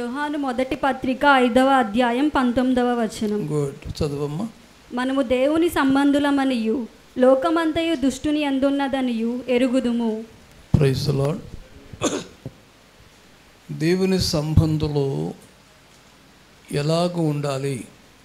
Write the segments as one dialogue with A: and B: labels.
A: యోహాను మొదటి పత్రిక ఐదవ అధ్యాయం పంతొమ్మిదవ వచనం
B: గుడ్ చదువమ్మా
A: మనము దేవుని సంబంధులమనియు లోకమంతయు దుష్టుని అందున్నదనియు ఎరుగుదుము
B: ప్రైజ్ లాడ్ దేవుని సంబంధులు ఎలాగ ఉండాలి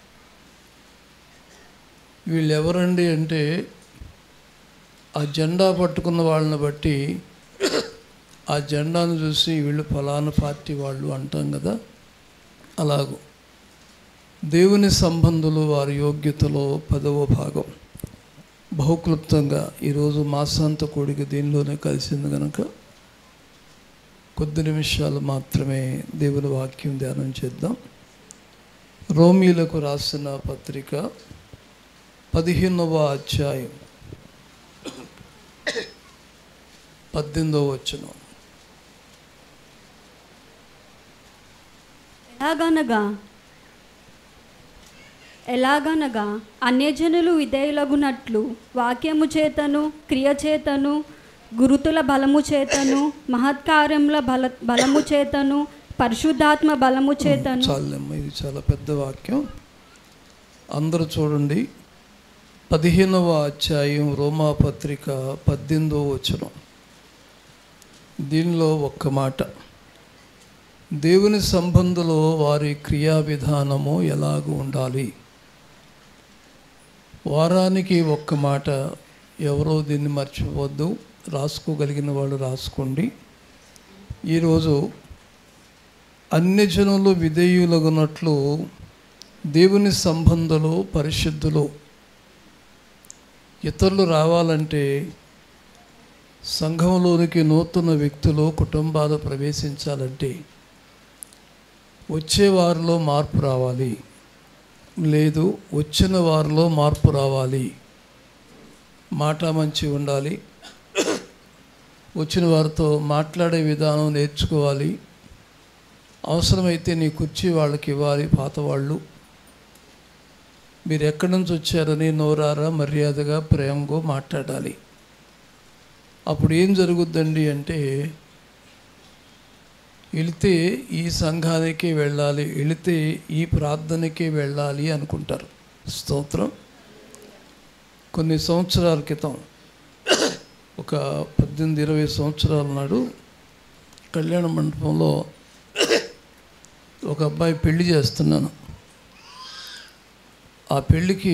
B: వీళ్ళు ఎవరండి అంటే ఆ జెండా పట్టుకున్న వాళ్ళని బట్టి ఆ జెండాను చూసి వీళ్ళు ఫలానా పార్టీ వాళ్ళు అంటాం కదా అలాగూ దేవుని సంబంధులు వారి యోగ్యతలో పదవ భాగం బహుక్లుప్తంగా ఈరోజు మాసాంత కోడికి దీనిలోనే కలిసింది కనుక కొద్ది నిమిషాలు మాత్రమే దేవుని వాక్యం ధ్యానం చేద్దాం రోమీలకు రాసిన పత్రిక పదిహేనవ అధ్యాయం పద్దెనిమిదవ వచనం
A: ఎలాగనగా ఎలాగనగా అన్యజనులు విధేయులగునట్లు వాక్యము చేతను క్రియ చేతను గురుతుల బలము చేతను మహత్కార్యముల బల బలము చేతను పరిశుద్ధాత్మ బలము చేతను
B: చాలమ్మా ఇది చాలా పెద్ద వాక్యం అందరూ చూడండి పదిహేనవ అధ్యాయం రోమా పత్రిక పద్దెనిమిదవ వచనం దీనిలో ఒక్క మాట దేవుని సంబంధంలో వారి క్రియా విధానము ఎలాగ ఉండాలి వారానికి ఒక్క మాట ఎవరో దీన్ని మర్చిపోవద్దు రాసుకోగలిగిన వాళ్ళు రాసుకోండి ఈరోజు అన్ని జనులు విధేయులగునట్లు దేవుని సంబంధులు పరిశుద్ధులు ఇతరులు రావాలంటే సంఘంలోనికి నూతన వ్యక్తులు కుటుంబాలు ప్రవేశించాలంటే వచ్చే వారిలో మార్పు రావాలి లేదు వచ్చిన వారిలో మార్పు రావాలి మాట మంచి ఉండాలి వచ్చిన వారితో మాట్లాడే విధానం నేర్చుకోవాలి అవసరమైతే నీ కుర్చీ వాళ్ళకి ఇవ్వాలి పాత వాళ్ళు మీరు ఎక్కడి నుంచి వచ్చారని నోరారా మర్యాదగా ప్రేమగా మాట్లాడాలి అప్పుడు ఏం జరుగుద్దండి అంటే వెళితే ఈ సంఘానికి వెళ్ళాలి వెళితే ఈ ప్రార్థనకి వెళ్ళాలి అనుకుంటారు స్తోత్రం కొన్ని సంవత్సరాల క్రితం ఒక పద్దెనిమిది ఇరవై సంవత్సరాల నాడు కళ్యాణ మండపంలో ఒక అబ్బాయి పెళ్లి చేస్తున్నాను ఆ పెళ్ళికి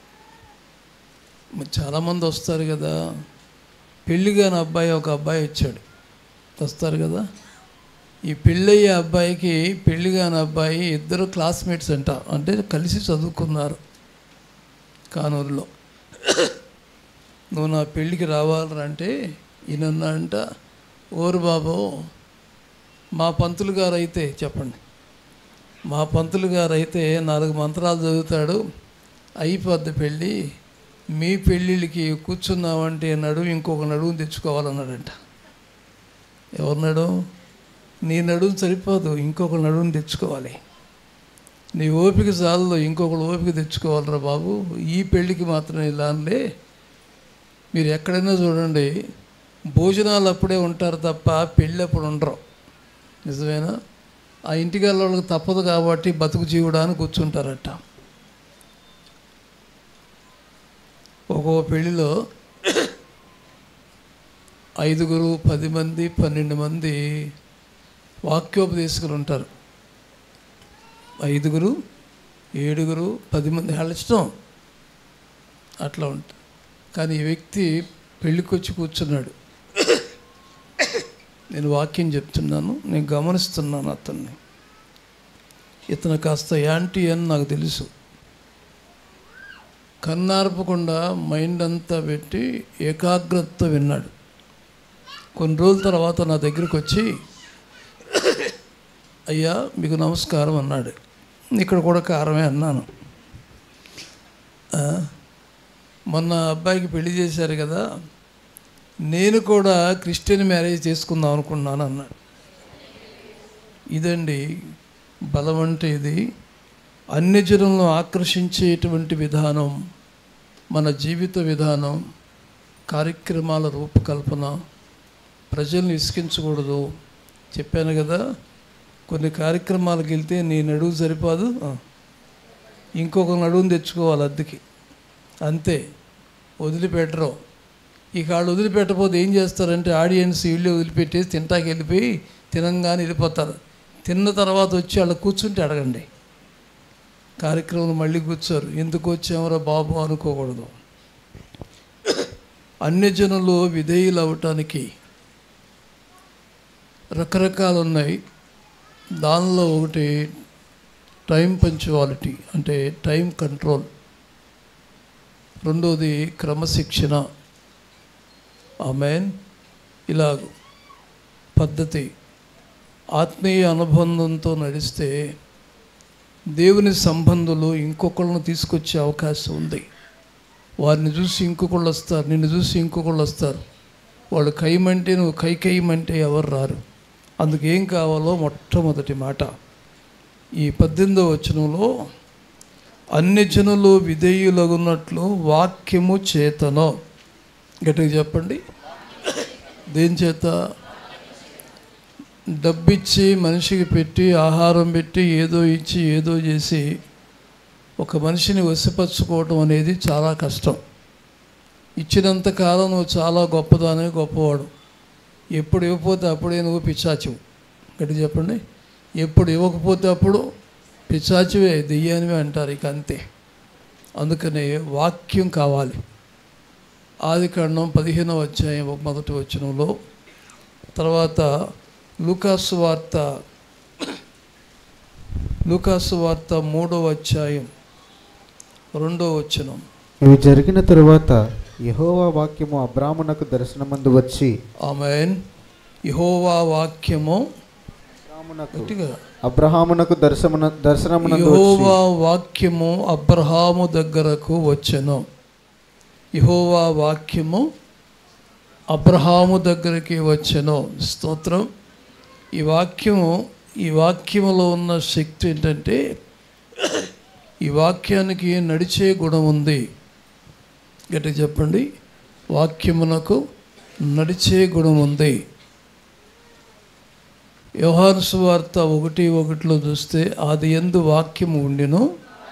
B: మరి చాలామంది వస్తారు కదా పెళ్ళి కాని అబ్బాయి ఒక అబ్బాయి వచ్చాడు వస్తారు కదా ఈ పెళ్ళయ్యే అబ్బాయికి పెళ్ళి కాని అబ్బాయి ఇద్దరు క్లాస్మేట్స్ అంట అంటే కలిసి చదువుకున్నారు కానూరులో నువ్వు నా పెళ్ళికి రావాలంటే ఈయనన్నా అంట ఓరు బాబు మా పంతులు గారు అయితే చెప్పండి మా పంతులు గారు అయితే నాలుగు మంత్రాలు చదువుతాడు అయిపోద్ది పెళ్ళి మీ పెళ్ళిళ్ళకి కూర్చున్నామంటే నడువు ఇంకొక నడువు తెచ్చుకోవాలన్నాడంట ఎవరి నడువు నీ నడుము సరిపోదు ఇంకొక నడువుని తెచ్చుకోవాలి నీ ఓపిక చాలదు ఇంకొకరు ఓపిక తెచ్చుకోవాలరా బాబు ఈ పెళ్ళికి మాత్రం ఇలానే మీరు ఎక్కడైనా చూడండి భోజనాలు అప్పుడే ఉంటారు తప్ప పెళ్ళి అప్పుడు ఉండరు నిజమేనా ఆ ఇంటికి వాళ్ళకి తప్పదు కాబట్టి బతుకు జీవుడానికి కూర్చుంటారట ఒక్కో పెళ్ళిలో ఐదుగురు పది మంది పన్నెండు మంది వాక్యోపదేశకులు ఉంటారు ఐదుగురు ఏడుగురు పది మంది వాళ్ళ ఇష్టం అట్లా ఉంటుంది కానీ ఈ వ్యక్తి పెళ్ళికి వచ్చి కూర్చున్నాడు నేను వాక్యం చెప్తున్నాను నేను గమనిస్తున్నాను అతన్ని ఇతను కాస్త యాంటీ అని నాకు తెలుసు కన్నార్పకుండా మైండ్ అంతా పెట్టి ఏకాగ్రతతో విన్నాడు కొన్ని రోజుల తర్వాత నా దగ్గరికి వచ్చి అయ్యా మీకు నమస్కారం అన్నాడు ఇక్కడ కూడా కారమే అన్నాను "ఆ, మొన్న అబ్బాయికి పెళ్లి చేశారు కదా నేను కూడా క్రిస్టియన్ మ్యారేజ్ చేసుకుందాం అనుకున్నాను అన్నాడు ఇదండి బలం అంటే ఇది అన్ని జనులను ఆకర్షించేటువంటి విధానం మన జీవిత విధానం కార్యక్రమాల రూపకల్పన ప్రజల్ని ఇసికించకూడదు చెప్పాను కదా కొన్ని కార్యక్రమాలకు వెళ్తే నీ నడువు సరిపోదు ఆ. ఇంకొక నడువుని తెచ్చుకోవాలి అద్దెకి అంతే వదిలిపెట్టరు ఇక వాళ్ళు వదిలిపెట్టకపోతే ఏం చేస్తారంటే ఆడియన్స్ వీళ్ళు వదిలిపెట్టేసి తింటాకి వెళ్ళిపోయి తినంగానే వెళ్ళిపోతారు తిన్న తర్వాత వచ్చి వాళ్ళు కూర్చుంటే అడగండి కార్యక్రమం మళ్ళీ కూర్చోరు ఎందుకు వచ్చామరా బాబు అనుకోకూడదు అన్యజనులు విధేయులు అవటానికి రకరకాలు ఉన్నాయి దానిలో ఒకటి టైం పంచువాలిటీ అంటే టైం కంట్రోల్ రెండోది క్రమశిక్షణ ఆమెన్ ఇలా పద్ధతి ఆత్మీయ అనుబంధంతో నడిస్తే దేవుని సంబంధులు ఇంకొకళ్ళను తీసుకొచ్చే అవకాశం ఉంది వారిని చూసి ఇంకొకళ్ళు వస్తారు నిన్ను చూసి ఇంకొకళ్ళు వస్తారు వాళ్ళు కైమంటే నువ్వు కై కైమంటే ఎవరు రారు అందుకు ఏం కావాలో మొట్టమొదటి మాట ఈ పద్దెనిమిదో వచనంలో అన్ని జనులు విధేయులగున్నట్లు వాక్యము చేతనో గట్టిగా చెప్పండి దేని చేత డబ్బిచ్చి మనిషికి పెట్టి ఆహారం పెట్టి ఏదో ఇచ్చి ఏదో చేసి ఒక మనిషిని వశపరచుకోవడం అనేది చాలా కష్టం ఇచ్చినంత కాలం నువ్వు చాలా గొప్పదానే గొప్పవాడు ఎప్పుడు ఇవ్వకపోతే అప్పుడే నువ్వు పిచ్చాచివు గట్టి చెప్పండి ఎప్పుడు ఇవ్వకపోతే అప్పుడు పిచ్చాచివే దెయ్యానివే అంటారు ఇక అంతే అందుకనే వాక్యం కావాలి ఆది కాండం పదిహేనవ అధ్యాయం మొదటి వచనంలో తర్వాత లూకాసు వార్త లూకాసు వార్త మూడవ అధ్యాయం రెండవ వచనం
C: ఇవి జరిగిన తరువాత యెహోవా వాక్యము అబ్రాహ్మణకు దర్శనమందు వచ్చి
B: ఆమెన్ యహోవా వాక్యము
C: అబ్రాహ్మణకు
B: గట్టిగా
C: అబ్రహామునకు దర్శన దర్శనమునందు వచ్చి
B: యహోవా వాక్యము అబ్రహాము దగ్గరకు వచ్చెను యహోవా వాక్యము అబ్రహాము దగ్గరికి వచ్చెను స్తోత్రం ఈ వాక్యము ఈ వాక్యములో ఉన్న శక్తి ఏంటంటే ఈ వాక్యానికి నడిచే గుణం ఉంది గట్టి చెప్పండి వాక్యమునకు నడిచే గుణం ఉంది యోహాను సువార్త ఒకటి ఒకటిలో చూస్తే అది ఎందు వాక్యము ఉండిను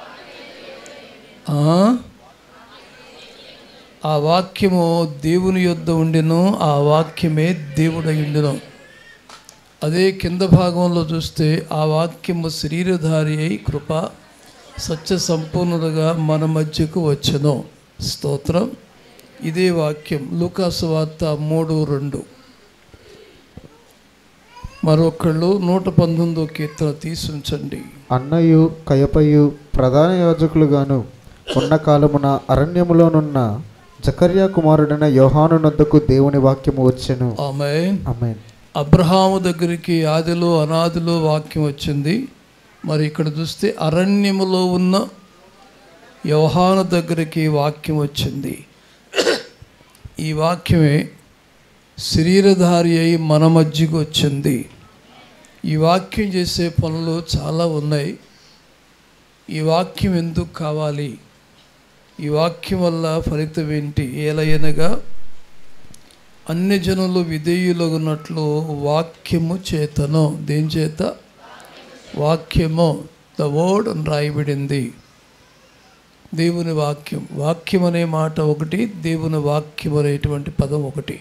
B: ఆ? ఆ వాక్యము దేవుని యొద్ద ఉండిను ఆ వాక్యమే దేవుడై ఉండిను అదే కింద భాగంలో చూస్తే ఆ వాక్యము శరీరధారి అయి కృప సత్య సంపూర్ణుడుగా మన మధ్యకు వచ్చెను స్తోత్రం ఇదే వాక్యం లూకాసు వార్త మూడు రెండు మరొకళ్ళు నూట పంతొమ్మిదో కీర్తన తీసి ఉంచండి
C: అన్నయు కయపయు ప్రధాన యాజకులుగాను ఉన్న కాలమున అరణ్యములోనున్న జకర్యా కుమారుడైన యోహాను నొద్దకు దేవుని వాక్యము వచ్చెను
B: ఆమె
C: ఆమేన్
B: అబ్రహాము దగ్గరికి ఆదిలో అనాదిలో వాక్యం వచ్చింది మరి ఇక్కడ చూస్తే అరణ్యములో ఉన్న యోహాను దగ్గరికి వాక్యం వచ్చింది ఈ వాక్యమే శరీరధారి అయి మన మధ్యకు వచ్చింది ఈ వాక్యం చేసే పనులు చాలా ఉన్నాయి ఈ వాక్యం ఎందుకు కావాలి ఈ వాక్యం వల్ల ఫలితం ఏంటి ఏలయనగా అన్ని జనులు విధేయులగున్నట్లు వాక్యము చేతను దేని చేత వాక్యము ద వర్డ్ అని రాయబడింది దేవుని వాక్యం వాక్యం అనే మాట ఒకటి దేవుని వాక్యం అనేటువంటి పదం ఒకటి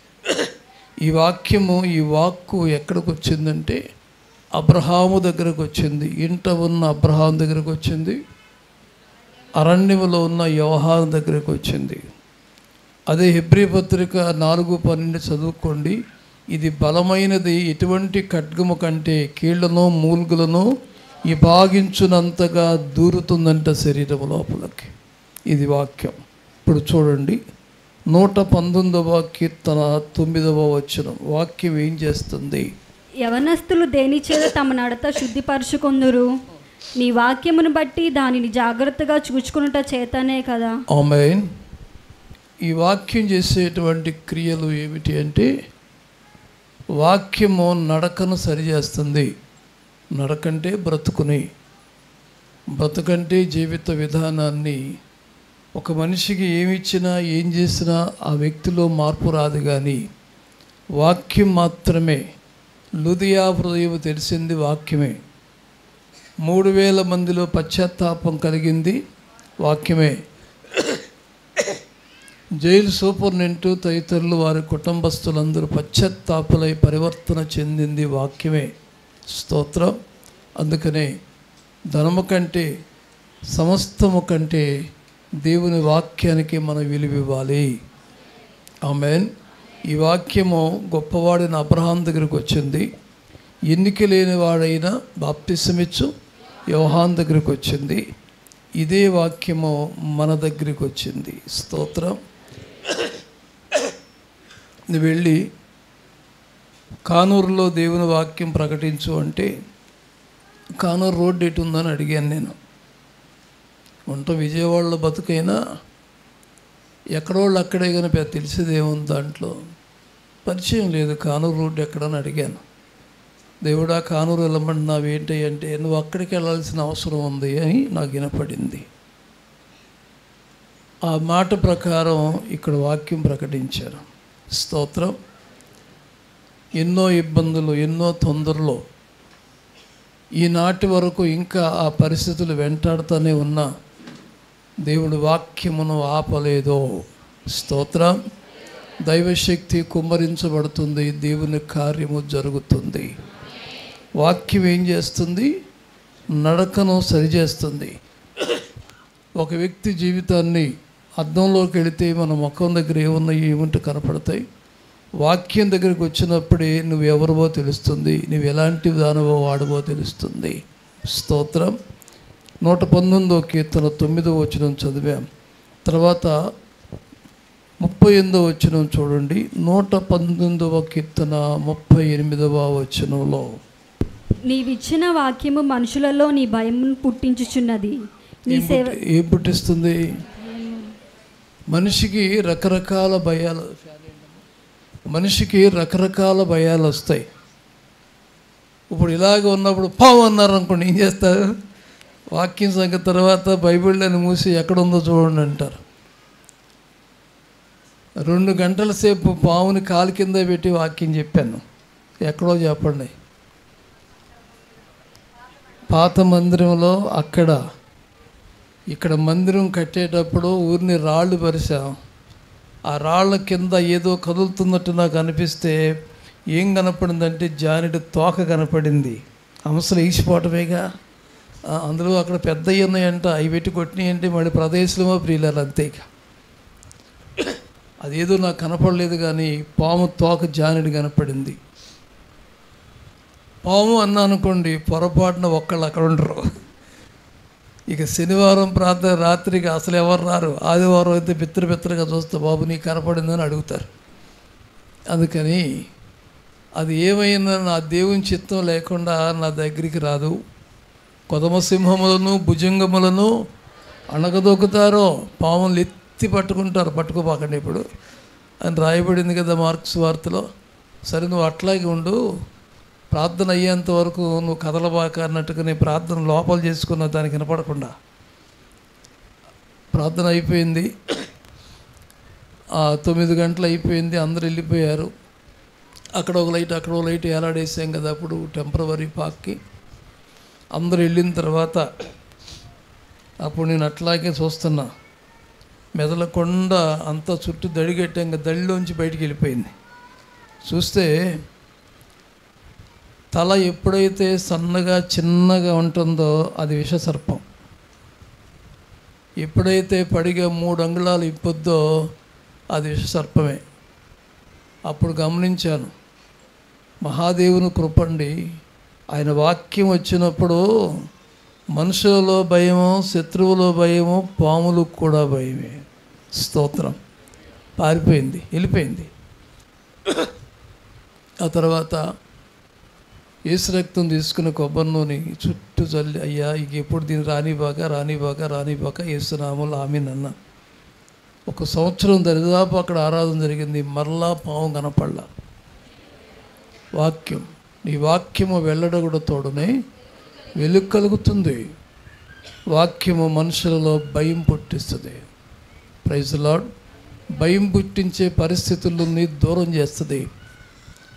B: ఈ వాక్యము ఈ వాక్కు ఎక్కడికి వచ్చిందంటే అబ్రహాము దగ్గరకు వచ్చింది ఇంట ఉన్న అబ్రహాం దగ్గరకు వచ్చింది అరణ్యములో ఉన్న వ్యవహారం దగ్గరకు వచ్చింది అదే హెబ్రి పత్రిక నాలుగు పన్నెండు చదువుకోండి ఇది బలమైనది ఎటువంటి ఖడ్గము కంటే కీళ్లను మూల్గులను విభాగించునంతగా దూరుతుందంట శరీరం లోపలికి ఇది వాక్యం ఇప్పుడు చూడండి నూట పంతొమ్మిదవ కీర్తన తొమ్మిదవ వచనం వాక్యం ఏం చేస్తుంది
A: యవనస్తులు దేని చేత తమ నడత శుద్ధిపరచుకొందురు నీ వాక్యమును బట్టి దానిని జాగ్రత్తగా చూచుకునుట చేతనే కదా
B: ఆమెన్ ఈ వాక్యం చేసేటువంటి క్రియలు ఏమిటి అంటే వాక్యము నడకను సరిచేస్తుంది నడకంటే బ్రతుకుని బ్రతుకంటే జీవిత విధానాన్ని ఒక మనిషికి ఏమి ఇచ్చినా ఏం చేసినా ఆ వ్యక్తిలో మార్పు రాదు కానీ వాక్యం మాత్రమే లుదియా హృదయం తెలిసింది వాక్యమే మూడు వేల మందిలో పశ్చాత్తాపం కలిగింది వాక్యమే జైలు సూపరింటెండెంట్ తదితరులు వారి కుటుంబస్తులందరూ పశ్చాత్తాపులై పరివర్తన చెందింది వాక్యమే స్తోత్రం అందుకనే ధనము కంటే సమస్తము కంటే దేవుని వాక్యానికి మనం విలువివ్వాలి ఆమెన్ ఈ వాక్యము గొప్పవాడిన అబ్రహాం దగ్గరికి వచ్చింది ఎన్నిక లేని వాడైనా బాప్తిసమిచ్చు యోహాన్ దగ్గరికి వచ్చింది ఇదే వాక్యము మన దగ్గరికి వచ్చింది స్తోత్రం నువ్వు వెళ్ళి కానూరులో దేవుని వాక్యం ప్రకటించు అంటే కానూరు రోడ్డు ఎటు ఉందని అడిగాను నేను ఉంట విజయవాడలో బతుకైనా ఎక్కడోళ్ళు అక్కడే కానీ పెద్ద తెలిసేది ఏముంది దాంట్లో పరిచయం లేదు కానూరు రోడ్డు ఎక్కడని అడిగాను దేవుడా కానూరు వెళ్ళమంటున్నావు ఏంటి అంటే నువ్వు అక్కడికి వెళ్ళాల్సిన అవసరం ఉంది అని నాకు వినపడింది ఆ మాట ప్రకారం ఇక్కడ వాక్యం ప్రకటించారు స్తోత్రం ఎన్నో ఇబ్బందులు ఎన్నో తొందరలో ఈనాటి వరకు ఇంకా ఆ పరిస్థితులు వెంటాడుతూనే ఉన్నా దేవుడి వాక్యమును ఆపలేదో స్తోత్రం దైవశక్తి కుమ్మరించబడుతుంది దేవుని కార్యము జరుగుతుంది వాక్యం ఏం చేస్తుంది నడకను సరిచేస్తుంది ఒక వ్యక్తి జీవితాన్ని అద్దంలోకి వెళితే మన ముఖం దగ్గర ఏమున్నాయి ఏముంటే కనపడతాయి వాక్యం దగ్గరికి వచ్చినప్పుడే నువ్వు ఎవరివో తెలుస్తుంది నువ్వు ఎలాంటి దానవో వాడవో తెలుస్తుంది స్తోత్రం నూట పంతొమ్మిదో కీర్తన తొమ్మిదో వచనం చదివాం తర్వాత ముప్పై ఎనిమిదో వచనం చూడండి నూట పంతొమ్మిదవ కీర్తన ముప్పై ఎనిమిదవ వచనంలో
A: నీవిచ్చిన వాక్యము మనుషులలో నీ భయమును పుట్టించుచున్నది నీ
B: ఏం
A: సేవ
B: పుట్టి- ఏం పుట్టిస్తుంది మనిషికి రకరకాల భయాలు మనిషికి రకరకాల భయాలు వస్తాయి ఇప్పుడు ఇలాగ ఉన్నప్పుడు పావు అన్నారు అనుకోండి ఏం చేస్తారు వాక్యం సంగతి తర్వాత బైబిళ్ళని మూసి ఎక్కడ ఉందో చూడండి అంటారు రెండు గంటల సేపు పావుని కాలు కింద పెట్టి వాక్యం చెప్పాను ఎక్కడో చెప్పండి పాత మందిరంలో అక్కడ ఇక్కడ మందిరం కట్టేటప్పుడు ఊరిని రాళ్ళు పరిచాం ఆ రాళ్ళ కింద ఏదో కదులుతున్నట్టు నాకు అనిపిస్తే ఏం కనపడిందంటే జానెడు తోక కనపడింది అంశలు ఈసిపోవటమేగా ఆ, అందులో అక్కడ పెద్దవి ఉన్నాయంట అవి పెట్టి కొట్టినాయంటే మళ్ళీ ప్రదేశంలో ప్రియులారు అంతే ఇక అదేదో నాకు కనపడలేదు కానీ పాము తోక జానెడు కనపడింది పాము అన్నా అనుకోండి పొరపాటున ఒక్కళ్ళు అక్కడ ఉండరు ఇక శనివారం ప్రార్థన రాత్రికి అసలు ఎవరు రారు ఆదివారం అయితే బిత్తర బిత్తరగా చూస్తే బాబు నీకు కనపడిందని అడుగుతారు అందుకని అది ఏమైనా నా దేవుని చిత్తం లేకుండా నా దగ్గరికి రాదు కొదమ సింహములను భుజంగములను అణగదొక్కుతారో పాములు ఎత్తి పట్టుకుంటారు పట్టుకోపాకండి ఇప్పుడు అని రాయబడింది కదా మార్క్స్ వార్తలో సరే నువ్వు అట్లాగే ఉండు ప్రార్థన అయ్యేంత వరకు నువ్వు కదలబాక అన్నట్టుగా నీ ప్రార్థన లోపల చేసుకున్న దానికి వినపడకుండా ప్రార్థన అయిపోయింది ఆ తొమ్మిది గంటలు అయిపోయింది అందరు వెళ్ళిపోయారు అక్కడ ఒక లైట్ అక్కడ ఒక లైట్ ఏలాడేసాం కదా అప్పుడు టెంపరవరీ పాక్కి అందరూ వెళ్ళిన తర్వాత అప్పుడు నేను అట్లాగే చూస్తున్నా మెదలకుండా అంతా చుట్టూ దడిగట్టాం ఇంకా దడిలోంచి బయటికి వెళ్ళిపోయింది చూస్తే తల ఎప్పుడైతే సన్నగా చిన్నగా ఉంటుందో అది విషసర్పం ఎప్పుడైతే పడిగా మూడు అంగుళాలు ఇప్పుద్దో అది విషసర్పమే అప్పుడు గమనించాను మహాదేవుని కృపండి ఆయన వాక్యం వచ్చినప్పుడు మనుషులలో భయము శత్రువులో భయము పాములు కూడా భయమే స్తోత్రం పారిపోయింది వెళ్ళిపోయింది ఆ తర్వాత ఏసు రక్తం తీసుకున్న కొబ్బరి నూనె చుట్టూ చల్లి అయ్యా ఇక ఎప్పుడు దీన్ని రానిబాక రానిబాక రానిబాక ఏసునామలు ఆమెనన్న ఒక సంవత్సరం దరిదాపు అక్కడ ఆరాధన జరిగింది మరలా పాము కనపడలా వాక్యం నీ వాక్యము వెళ్ళడగుడ తోడునే వెలుగు కలుగుతుంది వాక్యము మనుషులలో భయం పుట్టిస్తుంది ప్రైజ్ లాడ్ భయం పుట్టించే పరిస్థితులని దూరం చేస్తుంది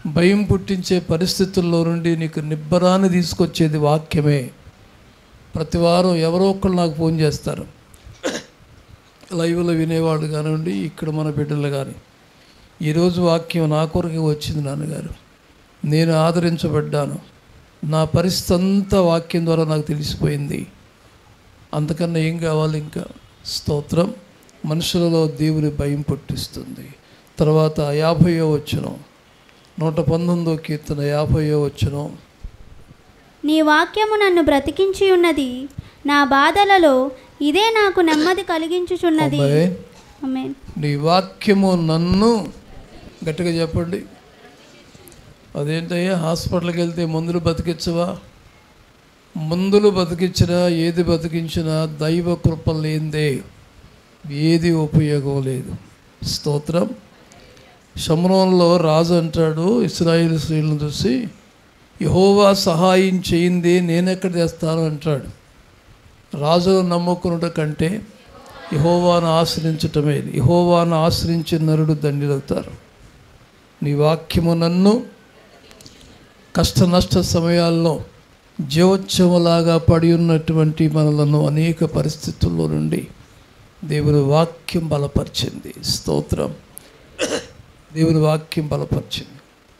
B: భయం పుట్టించే పరిస్థితుల్లో నుండి నీకు నిబ్బరాన్ని తీసుకొచ్చేది వాక్యమే ప్రతి వారం ఎవరో ఒకళ్ళు నాకు ఫోన్ చేస్తారు లైవ్లో వినేవాళ్ళు కానివ్వండి ఇక్కడ మన బిడ్డలు కానీ ఈరోజు వాక్యం నా కొరకే వచ్చింది నాన్నగారు నేను ఆదరించబడ్డాను నా పరిస్థితి అంతా వాక్యం ద్వారా నాకు తెలిసిపోయింది అంతకన్నా ఏం కావాలి ఇంకా స్తోత్రం మనుషులలో దేవుని భయం పుట్టిస్తుంది తర్వాత యాభయో వచ్చును నూట పంతొమ్మిదో కీర్తన యాభయో వచ్చును
D: నీ వాక్యము నన్ను బ్రతికించి ఉన్నది నా బాధలలో ఇదే నాకు నెమ్మది కలిగించుచున్నది
B: అబ్బాయి
D: ఆమేన్.
B: నీ వాక్యము నన్ను గట్టిగా చెప్పండి అదేంటయ్యా హాస్పిటల్కి వెళ్తే మందులు బతికించవా మందులు బతికించినా ఏది బతికించినా దైవ కృప లేనిదే ఏది ఉపయోగం లేదు స్తోత్రం శమరంలో రాజు అంటాడు ఇస్రాయిల్ స్త్రీలను చూసి యహోవా సహాయం చేయింది నేనెక్కడ చేస్తాను అంటాడు రాజును నమ్ముకున్నట కంటే యహోవాను ఆశ్రయించటమే యహోవాను ఆశ్రయించిన నరుడు దండిలవుతారు నీ వాక్యము నన్ను కష్ట నష్ట సమయాల్లో జీవోత్సవలాగా పడి ఉన్నటువంటి మనలను అనేక పరిస్థితుల్లో నుండి దేవుని వాక్యం బలపరిచింది స్తోత్రం దేవుని వాక్యం బలపరిచింది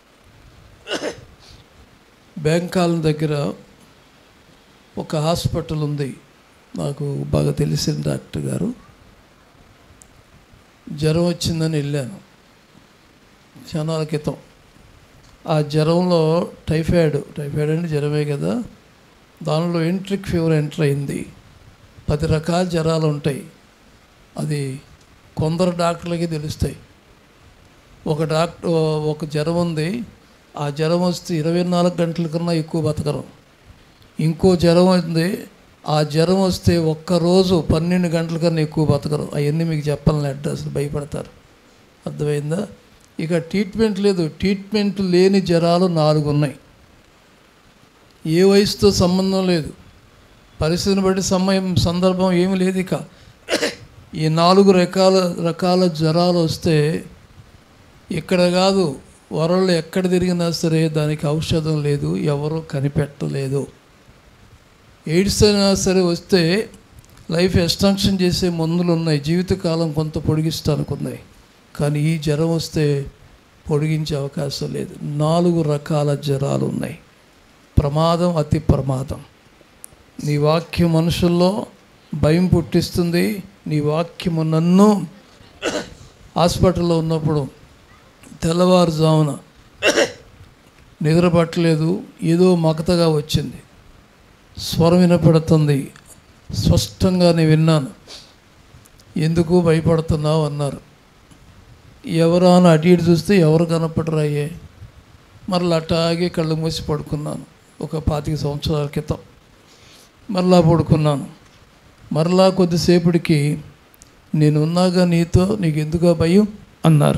B: బ్యాంకాలం దగ్గర ఒక హాస్పిటల్ ఉంది నాకు బాగా తెలిసిన డాక్టర్ గారు జ్వరం వచ్చిందని వెళ్ళాను క్షణాల క్రితం ఆ జ్వరంలో టైఫాయిడ్ టైఫాయిడ్ అంటే జ్వరమే కదా దానిలో ఎంట్రిక్ ఫీవర్ ఎంటర్ అయింది పది రకాల జ్వరాలు ఉంటాయి అది కొందరు డాక్టర్లకి తెలుస్తాయి ఒక డాక్టర్ ఒక జ్వరం ఉంది ఆ జ్వరం వస్తే ఇరవై నాలుగు గంటల కన్నా ఎక్కువ బతకరు ఇంకో జ్వరం ఉంది ఆ జ్వరం వస్తే ఒక్కరోజు పన్నెండు గంటల కన్నా ఎక్కువ బతకరు అవన్నీ మీకు చెప్పాలని అడ్రస్ భయపడతారు అర్థమైందా ఇక ట్రీట్మెంట్ లేదు ట్రీట్మెంట్ లేని జ్వరాలు నాలుగు ఉన్నాయి ఏ వయసుతో సంబంధం లేదు పరిస్థితిని బట్టి సమయం సందర్భం ఏమీ లేదు ఇక ఈ నాలుగు రకాల రకాల జ్వరాలు వస్తే ఇక్కడ కాదు వరల్డ్ ఎక్కడ తిరిగినా సరే దానికి ఔషధం లేదు ఎవరు కనిపెట్టలేదు ఎయిడ్స్ అయినా సరే వస్తే లైఫ్ ఎక్స్టెన్షన్ చేసే మందులు ఉన్నాయి జీవితకాలం కొంత పొడిగిస్తానికి ఉన్నాయి కానీ ఈ జ్వరం వస్తే పొడిగించే అవకాశం లేదు నాలుగు రకాల జ్వరాలు ఉన్నాయి ప్రమాదం అతి ప్రమాదం నీ వాక్యం మనుషుల్లో భయం పుట్టిస్తుంది నీ వాక్యము నన్ను హాస్పిటల్లో ఉన్నప్పుడు తెల్లవారుజామున నిద్ర పట్టలేదు ఏదో మగతగా వచ్చింది స్వరం వినపడుతుంది స్పష్టంగా నేను విన్నాను ఎందుకు భయపడుతున్నావు అన్నారు ఎవరు అని అటు ఇటు చూస్తే ఎవరు కనపడరాయే మరలా అట్టాగే కళ్ళు మూసి పడుకున్నాను ఒక పాతిక సంవత్సరాల క్రితం మరలా పడుకున్నాను మరలా కొద్దిసేపటికి నేను ఉన్నాగా నీతో నీకు ఎందుకు ఆ భయం అన్నారు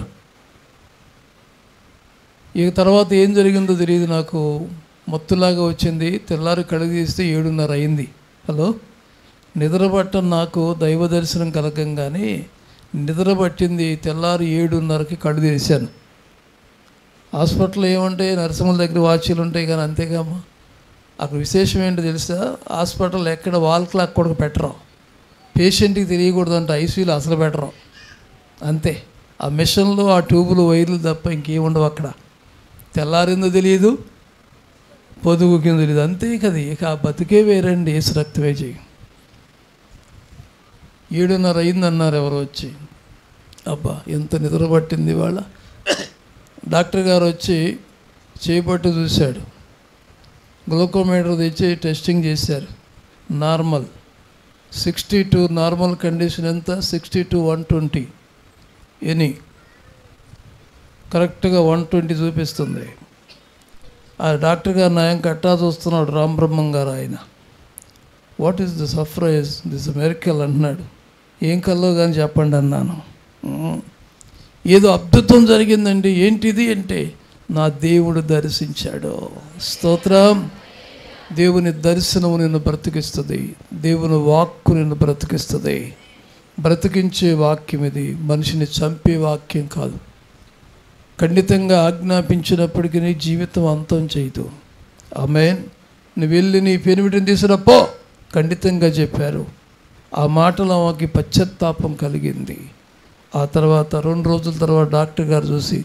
B: ఇక తర్వాత ఏం జరిగిందో తెలియదు నాకు మత్తులాగా వచ్చింది తెల్లారి కడుగు తీస్తే ఏడున్నర అయింది హలో నిద్ర పట్టం నాకు దైవ దర్శనం కలగంగానే నిద్ర పట్టింది తెల్లారి ఏడున్నరకి కళ్ళు తీశాను హాస్పిటల్లో ఏముంటాయి నరసింహల దగ్గర వాచీలు ఉంటాయి కానీ అంతేగామా అక్కడ విశేషం ఏంటో తెలుసా హాస్పిటల్ ఎక్కడ వాల్ క్లాక్ కూడా పెట్టరు పేషెంట్కి తెలియకూడదు అంటే ఐసీయూలో అసలు పెట్టరు అంతే ఆ మిషన్లు ఆ ట్యూబులు వైర్లు తప్ప ఇంకేముండవు అక్కడ తెల్లారిందో తెలియదు పొదుగు కింద తెలియదు అంతే కదా ఇక ఆ బతికే వేరండి ఏసు రక్తమే చేయి ఏడున్నర అయిందన్నారు ఎవరు వచ్చి అబ్బా ఎంత నిద్ర పట్టింది వాళ్ళ డాక్టర్ గారు వచ్చి చేపట్టు చూశాడు గ్లూకోమీటర్ తెచ్చి టెస్టింగ్ చేశారు normal sixty two normal condition ఎంత sixty to one twenty any కరెక్ట్గా వన్ ట్వంటీ చూపిస్తుంది ఆ డాక్టర్ గారు నయం కట్టా చూస్తున్నాడు రామ్ బ్రహ్మం గారు ఆయన what is the surprise this miracle అంటున్నాడు ఏం కల్లో కానీ చెప్పండి అన్నాను "ఉమ్, ఏదో అద్భుతం జరిగిందండి ఏంటిది అంటే నా దేవుడు దర్శించాడు స్తోత్రం దేవుని దర్శనము నిన్ను బ్రతికిస్తుంది దేవుని వాక్కు నిన్ను బ్రతికిస్తుంది బ్రతికించే వాక్యం ఇది మనిషిని చంపే వాక్యం కాదు ఖండితంగా ఆజ్ఞాపించినప్పటికీ నీ జీవితం అంతం చేయదు ఆమెన్ నువ్వు వెళ్ళి నీ పెనిమిటిని తీసుకురప్పో ఖండితంగా చెప్పారు ఆ మాటలో ఆమెకి పశ్చాత్తాపం కలిగింది ఆ తర్వాత రెండు రోజుల తర్వాత డాక్టర్ గారు చూసి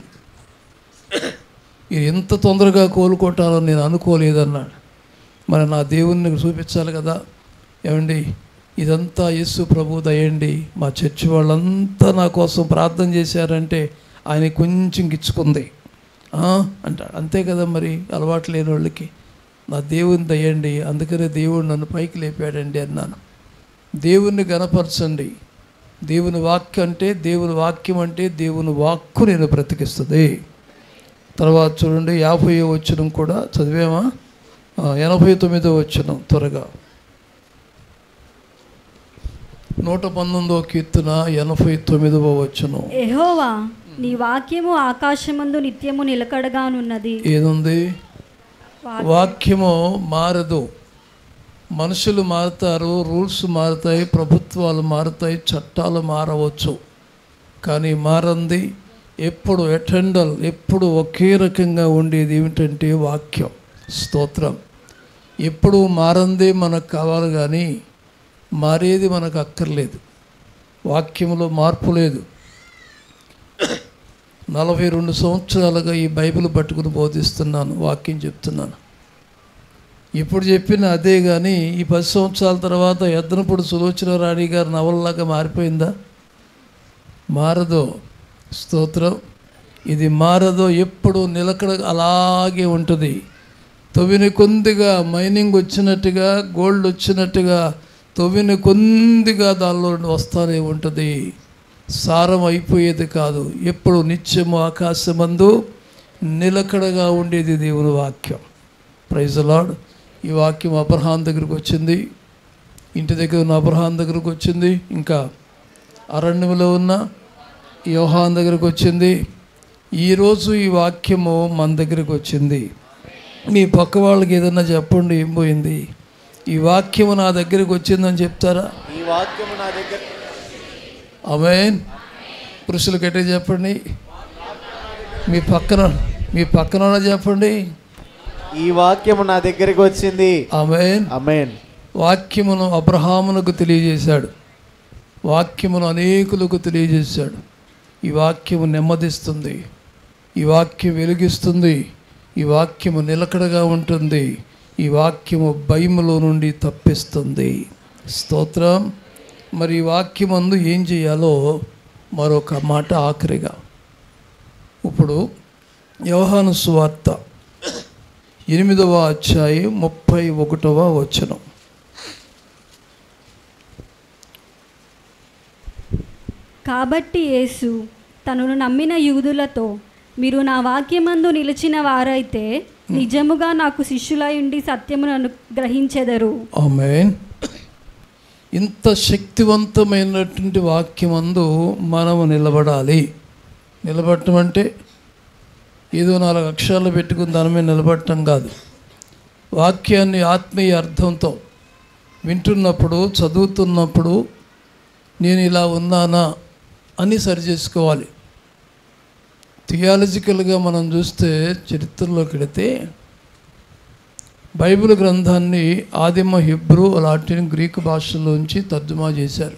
B: ఇది ఎంత తొందరగా కోలుకుంటారో నేను అనుకోలేదన్నాడు మరి నా దేవుణ్ణి చూపించాలి కదా ఏమండి ఇదంతా యేసు ప్రభు దయండి మా చర్చి వాళ్ళంతా నా కోసం ప్రార్థన చేశారంటే ఆయన కొంచెం గిచ్చుకుంది "ఆ?" అంటాడు అంతే కదా మరి అలవాటు లేని వాళ్ళకి నా దేవుని దయండి అందుకనే దేవుడు నన్ను పైకి లేపాడండి అన్నాను దేవుణ్ణి గనపరచండి దేవుని వాక్యం అంటే దేవుని వాక్యం అంటే దేవుని వాక్కు నేను బ్రతికిస్తుంది తర్వాత చూడండి యాభై వచ్చినం కూడా చదివామా ఆ, ఎనభై తొమ్మిదో వచ్చినం త్వరగా నూట పంతొమ్మిదో కీర్తన ఎనభై తొమ్మిదవ వచ్చనం
A: ఎహోవా నీ వాక్యము ఆకాశమందు నిత్యము నిలకడగానున్నది
B: ఏదుంది
A: వా-
B: వాక్యము మారదు మనుషులు మారుతారు రూల్స్ మారుతాయి ప్రభుత్వాలు మారుతాయి చట్టాలు మారవచ్చు కానీ మారంది ఎప్పుడు ఎటెండల్ ఎప్పుడు ఒకే రకంగా ఉండేది ఏమిటంటే వాక్యం స్తోత్రం ఎప్పుడు మారందే మనకు కావాలి కానీ మారేది మనకు అక్కర్లేదు వాక్యంలో మార్పు లేదు నలభై రెండు సంవత్సరాలుగా ఈ బైబిల్ పట్టుకుని బోధిస్తున్నాను వాక్యం చెప్తున్నాను ఇప్పుడు చెప్పిన అదే కానీ ఈ పది సంవత్సరాల తర్వాత ఎద్దనప్పుడు సులోచన రాణి గారి నవలలాగా మారిపోయిందా మారదు స్తోత్రం ఇది మారదు ఎప్పుడు నిలకడ అలాగే ఉంటుంది తవ్విన కొద్దిగా మైనింగ్ వచ్చినట్టుగా గోల్డ్ వచ్చినట్టుగా తవ్విన కొద్దిగా దానిలో వస్తానే ఉంటుంది సారం అయిపోయేది కాదు ఎప్పుడు నిత్యము ఆకాశమందు నిలకడగా ఉండేది దేవుని వాక్యం ప్రైజ్ లాడ్ ఈ వాక్యం అబ్రహాం దగ్గరికి వచ్చింది ఇంటి దగ్గర ఉన్న అబ్రహాం దగ్గరకు వచ్చింది ఇంకా అరణ్యంలో ఉన్న యోహాన్ దగ్గరకు వచ్చింది ఈరోజు ఈ వాక్యము మన దగ్గరికి వచ్చింది మీ పక్క వాళ్ళకి ఏదన్నా చెప్పండి ఏం పోయింది ఈ వాక్యము నా దగ్గరికి వచ్చిందని చెప్తారా
E: ఈ వాక్యము నా దగ్గర
B: అమేన్ పురుషులు గట్టిగా చెప్పండి మీ పక్కన మీ పక్కన ఉన్న చెప్పండి
E: ఈ వాక్యము నా దగ్గరికి వచ్చింది
B: అమేన్
E: అమేన్
B: వాక్యమును అబ్రహామునకు తెలియజేశాడు వాక్యమును అనేకులకు తెలియజేశాడు ఈ వాక్యము నెమ్మదిస్తుంది ఈ వాక్యం వెలిగిస్తుంది ఈ వాక్యము నిలకడగా ఉంటుంది ఈ వాక్యము భయములో నుండి తప్పిస్తుంది స్తోత్రం మరి ఈ వాక్యమందు ఏం చేయాలో మరొక మాట ఆఖరిగా ఇప్పుడు యోహాను సువార్త ఎనిమిదవ అధ్యాయం ముప్పై ఒకటవ వచనం
A: కాబట్టి యేసు తనను నమ్మిన యూదులతో మీరు నా వాక్యమందు నిలిచిన వారైతే నిజముగా నాకు శిష్యులై ఉండి సత్యమును అనుగ్రహించెదరు
B: ఆమెన్ ఇంత శక్తివంతమైనటువంటి వాక్యమందు మనము నిలబడాలి నిలబడటం అంటే ఏదో నాలుగు అక్షరాలు పెట్టుకుని దాని మీద నిలబడటం కాదు వాక్యాన్ని ఆత్మీయ అర్థంతో వింటున్నప్పుడు చదువుతున్నప్పుడు నేను ఇలా ఉన్నానా అని సరి చేసుకోవాలి థియాలజికల్గా మనం చూస్తే చరిత్రలోకి వెళితే బైబిల్ గ్రంథాన్ని ఆదిమ హిబ్రూ లాటిన్ గ్రీకు భాషలోంచి తర్జుమా చేశారు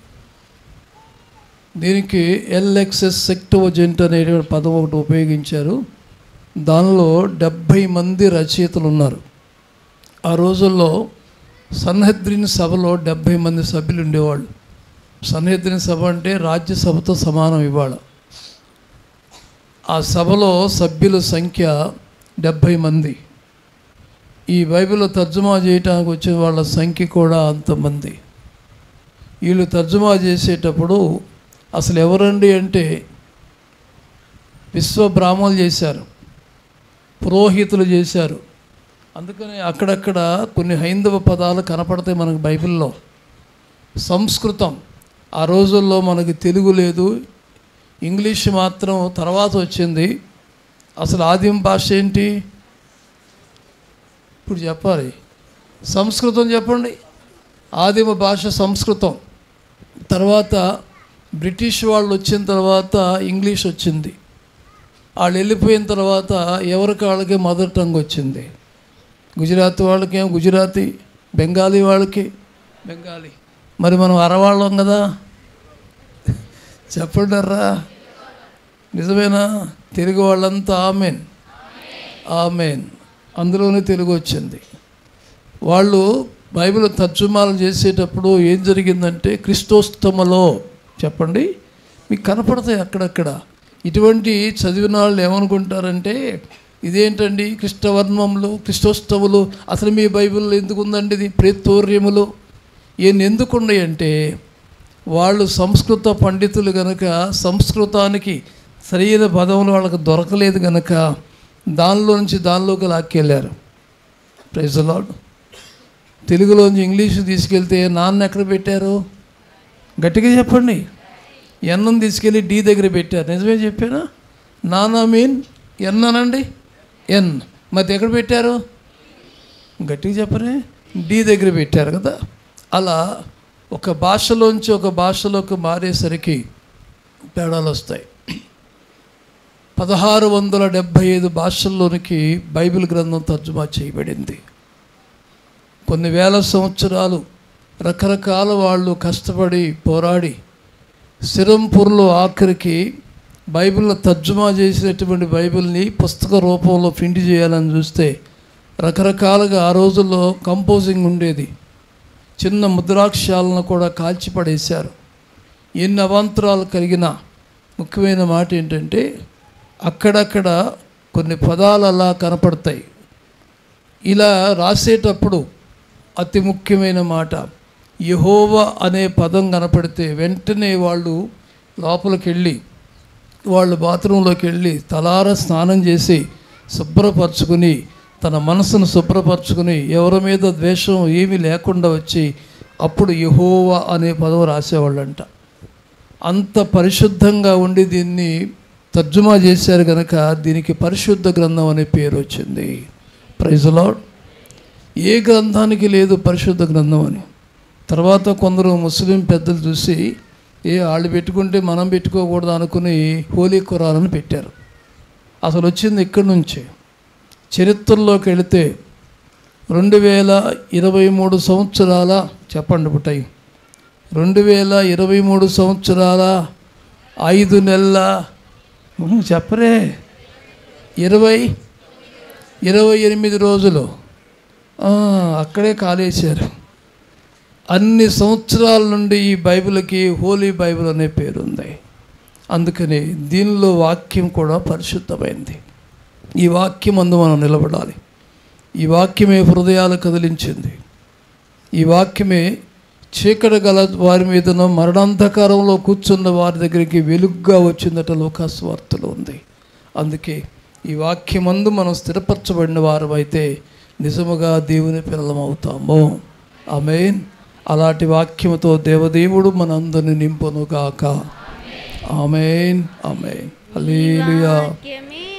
B: దీనికి ఎల్ఎక్సెస్ సెక్టోజెంట్ అనే పదం ఒకటి ఉపయోగించారు దానిలో డెబ్భై మంది రచయితలు ఉన్నారు ఆ రోజుల్లో సన్హద్రిన్ సభలో డెబ్భై మంది సభ్యులు ఉండేవాళ్ళు సన్హద్రిన్ సభ అంటే రాజ్యసభతో సమానం ఇవాళ ఆ సభలో సభ్యుల సంఖ్య డెబ్భై మంది ఈ బైబిల్ తర్జుమా చేయటానికి వచ్చిన వాళ్ళ సంఖ్య కూడా అంతమంది వీళ్ళు తర్జుమా చేసేటప్పుడు అసలు ఎవరండి అంటే విశ్వ బ్రాహ్మణులు చేశారు పురోహితులు చేశారు అందుకని అక్కడక్కడ కొన్ని హైందవ పదాలు కనపడతాయి మనకు బైబిల్లో సంస్కృతం ఆ రోజుల్లో మనకి తెలుగు లేదు ఇంగ్లీష్ మాత్రం తర్వాత వచ్చింది అసలు ఆదిమ భాష ఏంటి ఇప్పుడు చెప్పాలి సంస్కృతం చెప్పండి ఆదిమ భాష సంస్కృతం తర్వాత బ్రిటిష్ వాళ్ళు వచ్చిన తర్వాత ఇంగ్లీష్ వచ్చింది వాళ్ళు వెళ్ళిపోయిన తర్వాత ఎవరికి వాళ్ళకి మదర్ టంగ్ వచ్చింది గుజరాత్ వాళ్ళకేం గుజరాతీ బెంగాలీ వాళ్ళకి బెంగాలీ మరి మనం అరవాళ్ళం కదా చెప్పండర్రా నిజమేనా తెలుగు వాళ్ళంతా ఆమెన్ ఆమెన్ అందులోనే తెలుగు వచ్చింది వాళ్ళు బైబిల్ తర్జుమాలు చేసేటప్పుడు ఏం జరిగిందంటే క్రిస్తోస్తమలో చెప్పండి మీకు కనపడతాయి అక్కడక్కడ ఇటువంటి చదివిన వాళ్ళు ఏమనుకుంటారంటే ఇదేంటండి కృష్ణవర్ణములు క్రిస్తోస్తములు అసలు మీ బైబిల్లో ఎందుకు ఉందండి ఇది ప్రేతోర్యములు ఈయన ఎందుకు ఉన్నాయంటే వాళ్ళు సంస్కృత పండితులు గనక సంస్కృతానికి సరైన పదములు వాళ్ళకి దొరకలేదు గనక దానిలో నుంచి దానిలోకి లాక్కెళ్ళారు ప్రైజ్ లాడ్ తెలుగులోంచి ఇంగ్లీష్ తీసుకెళ్తే నాన్న ఎక్కడ పెట్టారు గట్టిగా చెప్పండి ఎన్నం తీసుకెళ్ళి డి దగ్గర పెట్టారు నిజమే చెప్పానా నాన్న మీన్ ఎన్ అనండి ఎన్ మరి ఎక్కడ పెట్టారు గట్టిగా చెప్పరే డి దగ్గర పెట్టారు కదా అలా ఒక భాషలోంచి ఒక భాషలోకి మారేసరికి తేడాలు వస్తాయి పదహారు వందల డెబ్భై ఐదు భాషల్లోనికి బైబిల్ గ్రంథం తర్జుమా చేయబడింది కొన్ని వేల సంవత్సరాలు రకరకాల వాళ్ళు కష్టపడి పోరాడి సిరంపూర్లో ఆఖరికి బైబిల్ని తర్జుమా చేసినటువంటి బైబిల్ని పుస్తక రూపంలో ప్రింట్ చేయాలని చూస్తే రకరకాలుగా ఆ రోజుల్లో కంపోజింగ్ ఉండేది చిన్న ముద్రాక్షరాలను కూడా కాల్చిపడేశారు ఎన్ని అవాంతరాలు కలిగిన ముఖ్యమైన మాట ఏంటంటే అక్కడక్కడ కొన్ని పదాలు అలా కనపడతాయి ఇలా రాసేటప్పుడు అతి ముఖ్యమైన మాట యహోవ అనే పదం కనపడితే వెంటనే వాళ్ళు లోపలికి వెళ్ళి వాళ్ళు బాత్రూంలోకి వెళ్ళి తలార స్నానం చేసి శుభ్రపరచుకుని తన మనసును శుభ్రపరచుకుని ఎవరి మీద ద్వేషం ఏమీ లేకుండా వచ్చి అప్పుడు యహోవా అనే పదం రాసేవాళ్ళంట అంత పరిశుద్ధంగా ఉండి దీన్ని తర్జుమా చేశారు కనుక దీనికి పరిశుద్ధ గ్రంథం అనే పేరు వచ్చింది ప్రైజ్ లాడ్ ఏ గ్రంథానికి లేదు పరిశుద్ధ గ్రంథం అని తర్వాత కొందరు ముస్లిం పెద్దలు చూసి ఏ వాళ్ళు పెట్టుకుంటే మనం పెట్టుకోకూడదు అనుకుని హోలీ ఖురాన్ పెట్టారు అసలు వచ్చింది ఇక్కడి నుంచే చరిత్రలోకి వెళితే రెండు వేల ఇరవై మూడు సంవత్సరాల చెప్పండి పుట్టయి రెండు వేల ఇరవై మూడు సంవత్సరాల ఐదు నెలల ఉహు, చెప్పరే ఇరవై ఇరవై ఎనిమిది రోజులు ఆ, అక్కడే కాలేశారు అన్ని సంవత్సరాల నుండి ఈ బైబిల్కి హోలీ బైబిల్ అనే పేరు ఉంది అందుకని దీనిలో వాక్యం కూడా పరిశుద్ధమైంది ఈ వాక్యం అందు మనం నిలబడాలి ఈ వాక్యమే హృదయాలు కదిలించింది ఈ వాక్యమే చీకటి గల వారి మీదను మరణాంధకారంలో కూర్చున్న వారి దగ్గరికి వెలుగ్గా వచ్చిందట లోకాస్వార్తలో ఉంది అందుకే ఈ వాక్యమందు మనం స్థిరపరచబడిన వారు అయితే నిజముగా దేవుని పిల్లలమవుతాము ఆమెన్ అలాంటి వాక్యముతో దేవదేవుడు మనందరిని నింపునుగాక ఆమెన్ ఆమెన్ హల్లెలూయా
D: వాక్యమే